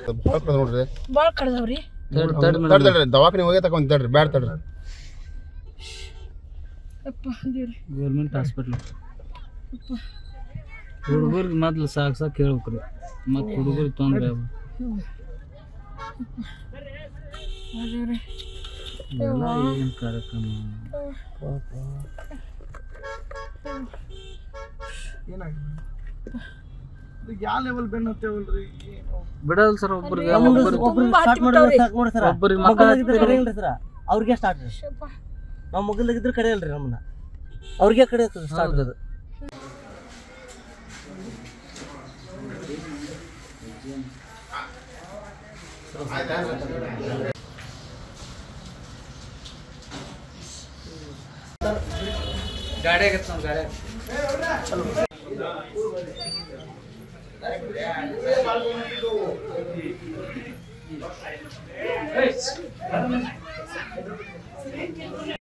ಭಾಳ ಕಡ್ದ ನೋಡ್ರಿ ಭಾಳ ಕಡ್ದವ್ರಿ ತಡ್ ತಡ್ ತಡ್ರಿ ಮೇಡಮ್ ತಡ್ರಿ ದವಾಖಾನೆ ಹೋಗಿ ತಗೊಂಡ್ ತಡ್ರಿ ಬ್ಯಾಡ ತಡ್ರಿ ಅಪ್ಪ ದೇವ್ರಿ ಗೌರ್ಮೆಂಟ್ ಹಾಸ್ಪಿಟ್ಲ್ ಹುಡುಗರಿಗೆ ಮೊದ್ಲು ಸಾಕು ಸಾಕು ಹೇಳ್ಬೇಕ್ರಿ ಮತ್ತು ಹುಡುಗರಿಗೆ ತೊಂದರೆ ಅವ ದೇವ್ರಿ ಇವೆಲ್ಲ ಏನು ಕಾರ್ಯಕ್ರಮ ಯಾವ ಲೆವೆಲ್ ಬೆನ್ನು ಹತ್ತೇವಲ್ರಿ ಬಿಡಲ್ಲ ಸರ್ ಒಬ್ರಿಗೆ ನಮ್ದು ಒಬ್ರಿಗೆ ತುಂಬಾ ಹತ್ತಿ ಬಿಟ್ಟವ್ರಿ. ಒಬ್ಬರಿಗೆ ಮಕ್ಕಳ ಅವ್ರಿಗೆ ಸ್ಟಾರ್ಟ್ ರೀ ಶಪ್ಪ. ನಾವು ಮಗಲಾಗಿದ್ರೆ ಕಡೆಯಲ್ರಿ ನಮ್ಮನ್ನ ಅವ್ರಿಗೆ ಕಡೆ ಸ್ಟಾರ್ಟ್ ಅದು ಗಾಡಿ ಆಗತ್ತೆ ನಮ್ಮ ಗಾಡಿ